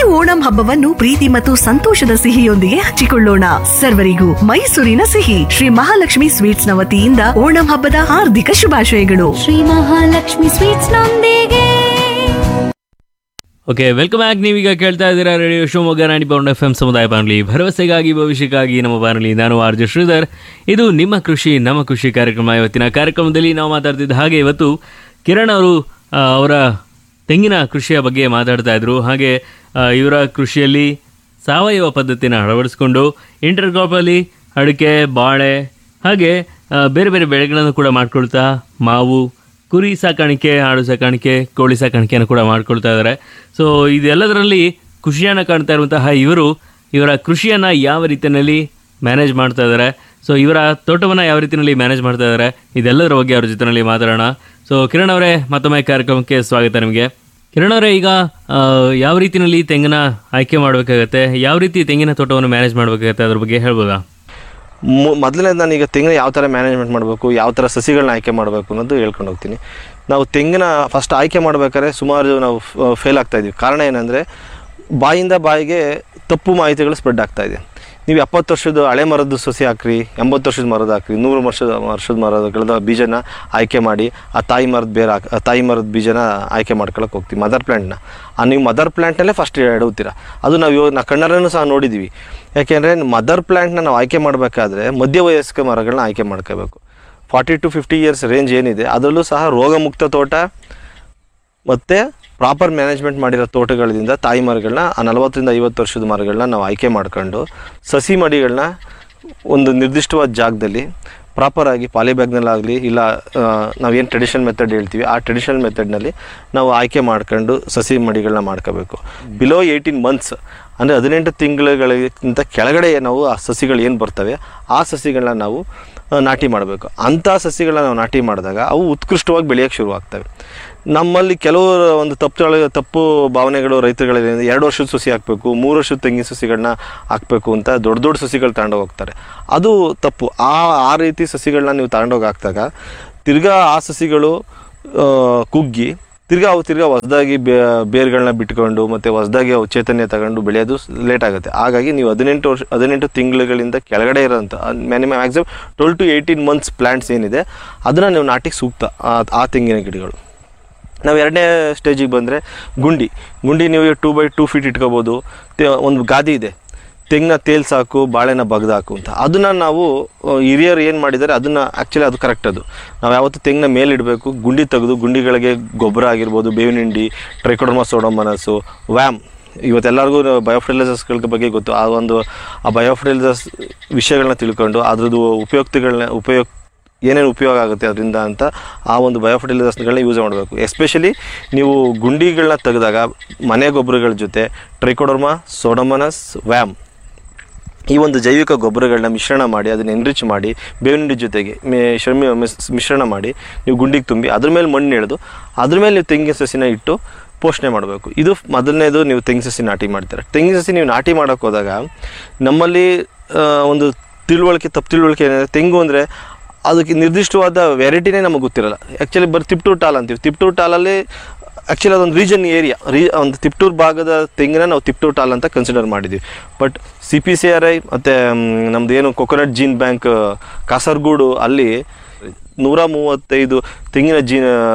ಓಣಂ ಹಬ್ಬವನ್ನು ಪ್ರೀತಿ ಮತ್ತು ಸಂತೋಷದ ಸಿಹಿಯೊಂದಿಗೆ ಹಂಚಿಕೊಳ್ಳೋಣ ಸರ್ವರಿಗೂ ಮೈಸೂರಿನ ಸಿಹಿ ಶ್ರೀ ಮಹಾಲಕ್ಷ್ಮಿ ಸ್ವೀಟ್ಸ್ ನ ವತಿಯಿಂದ ಓಣಂ ಹಬ್ಬದ ಹಾರ್ದಿಕ ಶುಭಾಶಯಗಳು ಶ್ರೀ ಮಹಾಲಕ್ಷ್ಮಿ ಸ್ವೀಟ್ಸ್ ನೊಂದಿಗೆ ಓಕೆ ವೆಲ್ಕಮ್ ಬ್ಯಾಕ್ ನೀವೀಗ ಕೇಳ್ತಾ ಇದ್ದೀರಾ ರೇಡಿಯೋ ಶಿವಮೊಗ್ಗ ನಾಡಿ ಪೌಂಡ್ ಎಫ್ ಎಂ ಸಮುದಾಯ ಬಾನುಲಿ ಭರವಸೆಗಾಗಿ ಭವಿಷ್ಯಕ್ಕಾಗಿ ನಮ್ಮ ಬಾನುಲಿ ನಾನು ಆರ್ ಜೆ ಶ್ರೀಧರ್ ಇದು ನಿಮ್ಮ ಕೃಷಿ ನಮ್ಮ ಕೃಷಿ ಕಾರ್ಯಕ್ರಮ ಇವತ್ತಿನ ಕಾರ್ಯಕ್ರಮದಲ್ಲಿ ನಾವು ಮಾತಾಡ್ತಿದ್ದ ಹಾಗೆ ಇವತ್ತು ಕಿರಣ್ ಅವರು ಆ, ಅವರ ತೆಂಗಿನ ಕೃಷಿಯ ಬಗ್ಗೆ ಮಾತಾಡ್ತಾ ಇದ್ರು ಹಾಗೆ ಆ, ಇವರ ಕೃಷಿಯಲ್ಲಿ ಸಾವಯವ ಪದ್ಧತಿನ ಅಳವಡಿಸ್ಕೊಂಡು ಇಂಟರ್ ಕ್ರಾಪಲ್ಲಿ ಅಡಿಕೆ ಬಾಳೆ ಹಾಗೆ ಆ, ಬೇರೆ ಬೇರೆ ಬೆಳೆಗಳನ್ನು ಕೂಡ ಮಾಡ್ಕೊಳ್ತಾ ಮಾವು ಕುರಿ ಸಾಕಾಣಿಕೆ ಆಡು ಸಾಕಾಣಿಕೆ ಕೋಳಿ ಸಾಕಾಣಿಕೆಯನ್ನು ಕೂಡ ಮಾಡ್ಕೊಳ್ತಾ ಇದ್ದಾರೆ ಸೊ ಇದೆಲ್ಲದರಲ್ಲಿ ಖುಷಿಯನ್ನು ಕಾಣ್ತಾ ಇರುವಂತಹ ಇವರು ಇವರ ಕೃಷಿಯನ್ನು ಯಾವ ರೀತಿಯಲ್ಲಿ ಮ್ಯಾನೇಜ್ ಮಾಡ್ತಾ ಇದ್ದಾರೆ ಸೊ ಇವರ ತೋಟವನ್ನು ಯಾವ ರೀತಿಯಲ್ಲಿ ಮ್ಯಾನೇಜ್ ಮಾಡ್ತಾ ಇದ್ದಾರೆ ಇದೆಲ್ಲದರ ಬಗ್ಗೆ ಅವ್ರ ಜೊತೆಯಲ್ಲಿ ಮಾತಾಡೋಣ ಸೊ ಕಿರಣ್ ಅವರೇ ಮತ್ತೊಮ್ಮೆ ಕಾರ್ಯಕ್ರಮಕ್ಕೆ ಸ್ವಾಗತ ನಿಮಗೆ ಕಿರಣ್ ಅವರೇ ಈಗ ಆ, ಯಾವ ರೀತಿಯಲ್ಲಿ ತೆಂಗಿನ ಆಯ್ಕೆ ಮಾಡಬೇಕಾಗತ್ತೆ ಯಾವ ರೀತಿ ತೆಂಗಿನ ತೋಟವನ್ನು ಮ್ಯಾನೇಜ್ ಮಾಡಬೇಕಾಗತ್ತೆ ಅದ್ರ ಬಗ್ಗೆ ಹೇಳ್ಬೋದಾ ಮೊದಲನೇದು ನಾನು ಈಗ ತೆಂಗಿನ ಯಾವ ಥರ ಮ್ಯಾನೇಜ್ಮೆಂಟ್ ಮಾಡಬೇಕು ಯಾವ ಥರ ಸಸಿಗಳನ್ನ ಆಯ್ಕೆ ಮಾಡಬೇಕು ಅನ್ನೋದು ಹೇಳ್ಕೊಂಡು ಹೋಗ್ತೀನಿ ನಾವು ತೆಂಗಿನ ಫಸ್ಟ್ ಆಯ್ಕೆ ಮಾಡ್ಬೇಕಾದ್ರೆ ಸುಮಾರು ನಾವು ಫೇಲ್ ಆಗ್ತಾ ಇದೀವಿ ಕಾರಣ ಏನಂದರೆ ಬಾಯಿಂದ ಬಾಯಿಗೆ ತಪ್ಪು ಮಾಹಿತಿಗಳು ಸ್ಪ್ರೆಡ್ ಆಗ್ತಾ ಇದೆ ನೀವು ಎಪ್ಪತ್ತು ವರ್ಷದ ಹಳೆ ಮರದ್ದು ಸಸಿ ಹಾಕ್ರಿ ಎಂಬತ್ತು ವರ್ಷದ ಮರದ ಹಾಕ್ರಿ ನೂರು ವರ್ಷದ ವರ್ಷದ ಮರಗಳ ಬೀಜನ ಆಯ್ಕೆ ಮಾಡಿ ಆ ತಾಯಿ ಮರದ ಬೇರೆ ಹಾಕಿ ಆ ತಾಯಿ ಮರದ ಬೀಜನ ಆಯ್ಕೆ ಮಾಡ್ಕೊಳಕ್ಕೆ ಹೋಗ್ತೀವಿ ಮದರ್ ಪ್ಲ್ಯಾಂಟ್ನ ಆ ನೀವು ಮದರ್ ಪ್ಲ್ಯಾಂಟ್ನಲ್ಲೇ ಫಸ್ಟ್ ಎಡವುತ್ತೀರ ಅದು ನಾವು ಇವಾಗ ನಾ ಕಣ್ಣರನ್ನು ಸಹ ನೋಡಿದ್ದೀವಿ ಯಾಕೆಂದರೆ ಮದರ್ ಪ್ಲ್ಯಾಂಟ್ನ ನಾವು ಆಯ್ಕೆ ಮಾಡಬೇಕಾದ್ರೆ ಮಧ್ಯವಯಸ್ಕ ಮರಗಳನ್ನ ಆಯ್ಕೆ ಮಾಡ್ಕೋಬೇಕು forty to fifty years range ಏನಿದೆ ಅದರಲ್ಲೂ ಸಹ ರೋಗಮುಕ್ತ ತೋಟ ಮತ್ತು ಪ್ರಾಪರ್ ಮ್ಯಾನೇಜ್ಮೆಂಟ್ ಮಾಡಿರೋ ತೋಟಗಳಿಂದ ತಾಯಿ ಮರಗಳನ್ನ ಆ ನಲವತ್ತರಿಂದ ಐವತ್ತು ವರ್ಷದ ಮರಗಳನ್ನ ನಾವು ಆಯ್ಕೆ ಮಾಡ್ಕೊಂಡು ಸಸಿ ಮಡಿಗಳನ್ನ ಒಂದು ನಿರ್ದಿಷ್ಟವಾದ ಜಾಗದಲ್ಲಿ ಪ್ರಾಪರಾಗಿ ಪಾಲಿಬ್ಯಾಗ್ನಲ್ಲಾಗಲಿ ಇಲ್ಲ ನಾವೇನು ಟ್ರೆಡಿಷನಲ್ ಮೆಥಡ್ ಹೇಳ್ತೀವಿ ಆ ಟ್ರೆಡಿಷನಲ್ ಮೆಥಡ್ನಲ್ಲಿ ನಾವು ಆಯ್ಕೆ ಮಾಡ್ಕೊಂಡು ಸಸಿ ಮಡಿಗಳನ್ನ ಮಾಡ್ಕೋಬೇಕು ಬಿಲೋ ಏಯ್ಟೀನ್ ಮಂತ್ಸ್ ಅಂದರೆ ಹದಿನೆಂಟು ತಿಂಗಳುಗಳಿಗಿಂತ ಕೆಳಗಡೆ ನಾವು ಆ ಸಸಿಗಳು ಏನು ಬರ್ತವೆ ಆ ಸಸಿಗಳನ್ನ ನಾವು ಆ, ನಾಟಿ ಮಾಡಬೇಕು ಅಂಥ ಸಸಿಗಳನ್ನ ನಾವು ನಾಟಿ ಮಾಡಿದಾಗ ಅವು ಉತ್ಕೃಷ್ಟವಾಗಿ ಬೆಳೆಯೋಕ್ಕೆ ಶುರುವಾಗ್ತವೆ ನಮ್ಮಲ್ಲಿ ಕೆಲವು ಒಂದು ತಪ್ಪು ತಪ್ಪು ಭಾವನೆಗಳು ರೈತರುಗಳಿದೆ ಎರಡು ವರ್ಷದ ಸಸಿ ಹಾಕಬೇಕು ಮೂರು ವರ್ಷದ ತೆಂಗಿನ ಸಸಿಗಳನ್ನ ಹಾಕಬೇಕು ಅಂತ ದೊಡ್ಡ ದೊಡ್ಡ ಸಸಿಗಳು ತಗೊಂಡೋಗಿ ಹೋಗ್ತಾರೆ ಅದು ತಪ್ಪು ಆ ಆ ರೀತಿ ಸಸಿಗಳನ್ನ ನೀವು ತಗೊಂಡೋಗಿ ಹಾಕಿದಾಗ ತಿರ್ಗಾ ಆ ಸಸಿಗಳು ಆ, ಕುಗ್ಗಿ ತಿರ್ಗಾ ಅವು ತಿರ್ಗಾ ಹೊಸದಾಗಿ ಬೇರ್ಗಳನ್ನ ಬಿಟ್ಕೊಂಡು ಮತ್ತು ಹೊಸದಾಗಿ ಅವು ಚೈತನ್ಯ ತಗೊಂಡು ಬೆಳೆಯೋದು ಲೇಟ್ ಆಗುತ್ತೆ ಹಾಗಾಗಿ ನೀವು ಹದಿನೆಂಟು ವರ್ಷ ಹದಿನೆಂಟು ತಿಂಗಳುಗಳಿಂದ ಕೆಳಗಡೆ ಇರೋಂಥ minimum maximum twelve to eighteen months plants ಏನಿದೆ ಅದನ್ನು ನೀವು ನಾಟಿಗೆ ಸೂಕ್ತ ಆ- ಆ ತೆಂಗಿನ ಗಿಡಗಳು ನಾವು ಎರಡನೇ ಸ್ಟೇಜಿಗೆ ಬಂದರೆ ಗುಂಡಿ ಗುಂಡಿ ನೀವು ಟೂ ಬೈ ಟೂ ಫೀಟ್ ಇಟ್ಕೋಬೋದು ತೆ- ಒಂದು ಗಾದಿ ಇದೆ ತೆಂಗಿನ ತೇಲ್ ಸಾಕು ಬಾಳೆನ ಬಗ್ದು ಹಾಕು ಅಂತ ಅದನ್ನು ನಾವು ಆ, ಹಿರಿಯರು ಏನು ಮಾಡಿದ್ದಾರೆ ಅದನ್ನು ಆ್ಯಕ್ಚುಲಿ ಅದು ಕರೆಕ್ಟ್ ಅದು ನಾವು ಯಾವತ್ತೂ ತೆಂಗಿನ ಮೇಲೆ ಇಡಬೇಕು ಗುಂಡಿ ತೆಗೆದು ಗುಂಡಿಗಳಿಗೆ ಗೊಬ್ಬರ ಆಗಿರ್ಬೋದು ಬೇವಿನ ಹಿಂಡಿ ಟ್ರೈಕೋಡರ್ಮಾ ಸೋಡೋಮನಸ್ಸು ವ್ಯಾಮ್ ಇವತ್ತೆಲ್ಲರಿಗೂ ಬಯೋಫರ್ಟಿಲೈಸರ್ಸ್ಗಳ ಬಗ್ಗೆ ಗೊತ್ತು ಆ ಒಂದು ಆ ಬಯೋಫರ್ಟಿಲೈಸರ್ಸ್ ವಿಷಯಗಳನ್ನ ತಿಳ್ಕೊಂಡು ಅದ್ರದ್ದು ಉಪಯುಕ್ತಗಳನ್ನ ಉಪಯುಕ್ತ ಏನೇನು ಉಪಯೋಗ ಆಗುತ್ತೆ ಅದರಿಂದ ಅಂತ ಆ ಒಂದು ಬಯೋಫರ್ಟಿಲೈಸರ್ಸ್ಗಳನ್ನ ಯೂಸ್ ಮಾಡಬೇಕು ಎಸ್ಪೆಷಲಿ ನೀವು ಗುಂಡಿಗಳನ್ನ ತೆಗೆದಾಗ ಮನೆ ಗೊಬ್ಬರಗಳ ಜೊತೆ ಟ್ರೈಕೋಡರ್ಮಾ ಸೋಡಮನಸ್ ವ್ಯಾಮ್ ಈ ಒಂದು ಜೈವಿಕ ಗೊಬ್ಬರಗಳನ್ನ ಮಿಶ್ರಣ ಮಾಡಿ ಅದನ್ನು ಎನ್ರಿಚ್ ಮಾಡಿ ಬೇವಿನ ಹಿಂಡಿ ಜೊತೆಗೆ ಮೇ- ಶ್ರಮಿ ಮಿಸ್- ಮಿಶ್ರಣ ಮಾಡಿ ನೀವು ಗುಂಡಿಗೆ ತುಂಬಿ ಅದ್ರ ಮೇಲೆ ಮಣ್ಣು ಎಳೆದು ಅದ್ರ ಮೇಲೆ ನೀವು ತೆಂಗಿನ ಸಸಿನ ಇಟ್ಟು ಪೋಷಣೆ ಮಾಡಬೇಕು ಇದು ಮೊದಲನೇದು ನೀವು ತೆಂಗಿನ ಸಸಿ ನಾಟಿ ಮಾಡ್ತೀರ ತೆಂಗಿನ ಸಸಿ ನೀವು ನಾಟಿ ಮಾಡೋಕೆ ಹೋದಾಗ ನಮ್ಮಲ್ಲಿ ಆ, ಒಂದು ತಿಳುವಳಿಕೆ ತಪ್ಪು ತಿಳುವಳಿಕೆ ಏನಿದೆ ತೆಂಗು ಅಂದರೆ ಅದಕ್ಕೆ ನಿರ್ದಿಷ್ಟವಾದ ವೆರೈಟಿನೇ ನಮಗೆ ಗೊತ್ತಿರಲ್ಲ ಆ್ಯಕ್ಚುಲಿ ಬರೀ ತಿಪ್ಟೂರು ಟಾಲ್ ಅಂತೀವಿ ತಿಪ್ಟೂರು ಟಾಲಲ್ಲಿ ಆ್ಯಕ್ಚುಲಿ ಅದೊಂದು ರೀಜನ್ ಏರಿಯಾ ರೀ ಒಂದು ತಿಪ್ಟೂರು ಭಾಗದ ತೆಂಗಿನ ನಾವು ತಿಪ್ಟೂರು ಟಾಲ್ ಅಂತ ಕನ್ಸಿಡರ್ ಮಾಡಿದ್ದೀವಿ but C P C R I ಮತ್ತು ನಮ್ದು ಏನು ಕೊಕೊನಟ್ ಜೀನ್ ಬ್ಯಾಂಕ್ ಕಾಸರಗೂಡು ಅಲ್ಲಿ ನೂರ ಮೂವತ್ತೈದು ತೆಂಗಿನ ಜೀ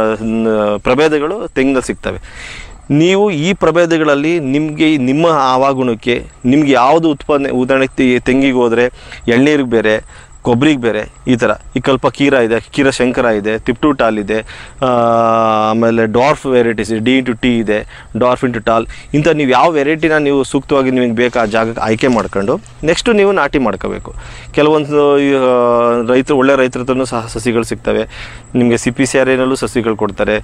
ಪ್ರಭೇದಗಳು ತೆಂಗಿನಲ್ಲಿ ಸಿಗ್ತವೆ ನೀವು ಈ ಪ್ರಭೇದಗಳಲ್ಲಿ ನಿಮಗೆ ನಿಮ್ಮ ಹವಾಗುಣಕ್ಕೆ ನಿಮ್ಗೆ ಯಾವುದು ಉತ್ಪಾದನೆ ಉದಾಹರಣೆಗೆ ತೆ- ತೆಂಗಿಗೆ ಹೋದರೆ ಎಳ್ನೀರಿಗೆ ಬೇರೆ ಕೊಬ್ಬರಿಗೆ ಬೇರೆ ಈ ಥರ ಈ ಕಲ್ಪ ಕೀರ ಇದೆ ಕೀರ ಶಂಕರ ಇದೆ ತಿಪ್ಟು ಟಾಲ್ ಇದೆ ಆ, ಆಮೇಲೆ dwarf varieties D into T ಇದೆ ಡಾರ್ಫ್ ಇಂಟು ಟಾಲ್ ಇಂಥ ನೀವು ಯಾವ ವೆರೈಟಿನ ನೀವು ಸೂಕ್ತವಾಗಿ ನಿಮಗೆ ಬೇಕು ಆ ಜಾಗಕ್ಕೆ ಆಯ್ಕೆ ಮಾಡ್ಕೊಂಡು ನೆಕ್ಸ್ಟು ನೀವು ನಾಟಿ ಮಾಡ್ಕೋಬೇಕು ಕೆಲವೊಂದು ಈ, ಆ, ರೈತರು ಒಳ್ಳೆ ರೈತರ ಹತ್ರನೂ ಸಹ ಸಸಿಗಳು ಸಿಗ್ತವೆ ನಿಮಗೆ ಸಿ ಪಿ ಸಿ ಆರ್ ಏನಲ್ಲೂ ಸಸಿಗಳು ಕೊಡ್ತಾರೆ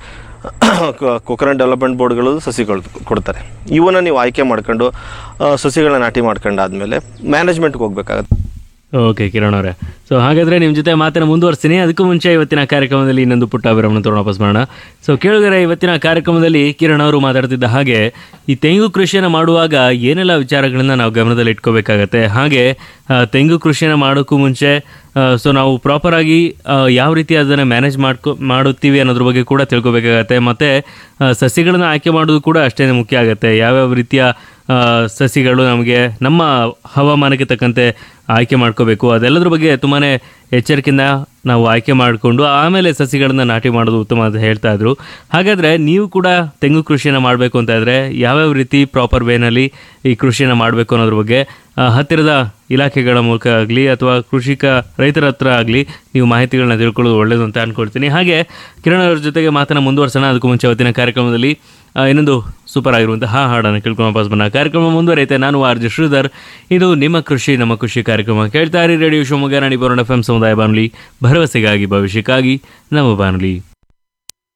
ಕೊಕೊನಟ್ ಡೆವಲಪ್ಮೆಂಟ್ ಬೋರ್ಡ್ಗಳು ಸಸಿಗಳು ಕೊಡ್ತಾರೆ ಇವನ್ನ ನೀವು ಆಯ್ಕೆ ಮಾಡ್ಕೊಂಡು ಆ, ಸಸಿಗಳನ್ನ ನಾಟಿ ಮಾಡ್ಕೊಂಡಾದ್ಮೇಲೆ ಮ್ಯಾನೇಜ್ಮೆಂಟ್ಗೆ ಹೋಗ್ಬೇಕಾಗತ್ತೆ ಓಕೆ ಕಿರಣ್ ಅವರೇ ಸೊ ಹಾಗಾದರೆ ನಿಮ್ಮ ಜೊತೆ ಮಾತನ್ನು ಮುಂದುವರಿಸ್ತೀನಿ ಅದಕ್ಕೂ ಮುಂಚೆ ಇವತ್ತಿನ ಕಾರ್ಯಕ್ರಮದಲ್ಲಿ ಇನ್ನೊಂದು ಪುಟ್ಟ ವಿರಾಮನ ತಗೊಂಡು ವಾಪಸ್ ಮಾಡೋಣ ಸೊ ಕೇಳಿದರೆ ಇವತ್ತಿನ ಕಾರ್ಯಕ್ರಮದಲ್ಲಿ ಕಿರಣ್ ಅವರು ಮಾತಾಡ್ತಿದ್ದ ಹಾಗೆ ಈ ತೆಂಗು ಕೃಷಿಯನ್ನು ಮಾಡುವಾಗ ಏನೆಲ್ಲ ವಿಚಾರಗಳನ್ನ ನಾವು ಗಮನದಲ್ಲಿ ಇಟ್ಕೋಬೇಕಾಗತ್ತೆ ಹಾಗೆ ಆ, ತೆಂಗು ಕೃಷಿಯನ್ನು ಮಾಡೋಕ್ಕೂ ಮುಂಚೆ ಸೊ ನಾವು ಪ್ರಾಪರಾಗಿ ಯಾವ ರೀತಿ ಅದನ್ನು ಮ್ಯಾನೇಜ್ ಮಾಡ್ಕೊ ಮಾಡುತ್ತೀವಿ ಅನ್ನೋದ್ರ ಬಗ್ಗೆ ಕೂಡ ತಿಳ್ಕೊಬೇಕಾಗತ್ತೆ ಮತ್ತು ಸಸಿಗಳನ್ನು ಆಯ್ಕೆ ಮಾಡೋದು ಕೂಡ ಅಷ್ಟೇ ಮುಖ್ಯ ಆಗುತ್ತೆ ಯಾವ್ಯಾವ ರೀತಿಯ ಆ, ಸಸಿಗಳು ನಮಗೆ ನಮ್ಮ ಹವಾಮಾನಕ್ಕೆ ತಕ್ಕಂತೆ ಆಯ್ಕೆ ಮಾಡ್ಕೋಬೇಕು ಅದೆಲ್ಲದ್ರ ಬಗ್ಗೆ ತುಂಬಾ ಎಚ್ಚರಿಕೆಯಿಂದ ನಾವು ಆಯ್ಕೆ ಮಾಡಿಕೊಂಡು ಆಮೇಲೆ ಸಸಿಗಳನ್ನು ನಾಟಿ ಮಾಡೋದು ಉತ್ತಮ ಅಂತ ಹೇಳ್ತಾ ಇದ್ರು ಹಾಗಾದರೆ ನೀವು ಕೂಡ ತೆಂಗು ಕೃಷಿಯನ್ನು ಮಾಡಬೇಕು ಅಂತ ಇದ್ದರೆ ಯಾವ್ಯಾವ ರೀತಿ ಪ್ರಾಪರ್ ವೇನಲ್ಲಿ ಈ ಕೃಷಿಯನ್ನು ಮಾಡಬೇಕು ಅನ್ನೋದ್ರ ಬಗ್ಗೆ ಆ, ಹತ್ತಿರದ ಇಲಾಖೆಗಳ ಮೂಲಕ ಆಗಲಿ ಅಥವಾ ಕೃಷಿಕ ರೈತರ ಹತ್ರ ಆಗಲಿ ನೀವು ಮಾಹಿತಿಗಳನ್ನ ತಿಳ್ಕೊಳ್ಳೋದು ಒಳ್ಳೆಯದು ಅಂತ ಅನ್ಕೊಳ್ತೀನಿ ಹಾಗೆ ಕಿರಣ್ ಅವ್ರ ಜೊತೆಗೆ ಮಾತನ್ನ ಮುಂದುವರ್ಸೋಣ ಅದಕ್ಕೂ ಮುಂಚೆ ಅವತ್ತಿನ ಕಾರ್ಯಕ್ರಮದಲ್ಲಿ ಆ, ಇನ್ನೊಂದು ಸೂಪರ್ ಆಗಿರುವಂತಹ ಹಾಡನ್ನು ಕೇಳ್ಕೊಂಡು ವಾಪಸ್ ಬನ್ನ ಕಾರ್ಯಕ್ರಮ ಮುಂದುವರಿಯುತ್ತೆ ನಾನು ಆರ್ ಜಿ ಶ್ರೀಧರ್ ಇದು ನಿಮ್ಮ ಕೃಷಿ ನಮ್ಮ ಕೃಷಿ ಕಾರ್ಯಕ್ರಮ ಕೇಳ್ತಾ ಇರಿ ರೇಡಿಯೋ ಶಿವಮೊಗ್ಗ ನಾಡಿ ಬರೋಣ ಎಫ್ ಎಂ ಸಮುದಾಯ ಬಾನುಲಿ ಭರವಸೆಗಾಗಿ ಭವಿಷ್ಯಕ್ಕಾಗಿ ನಮ್ಮ ಬಾನುಲಿ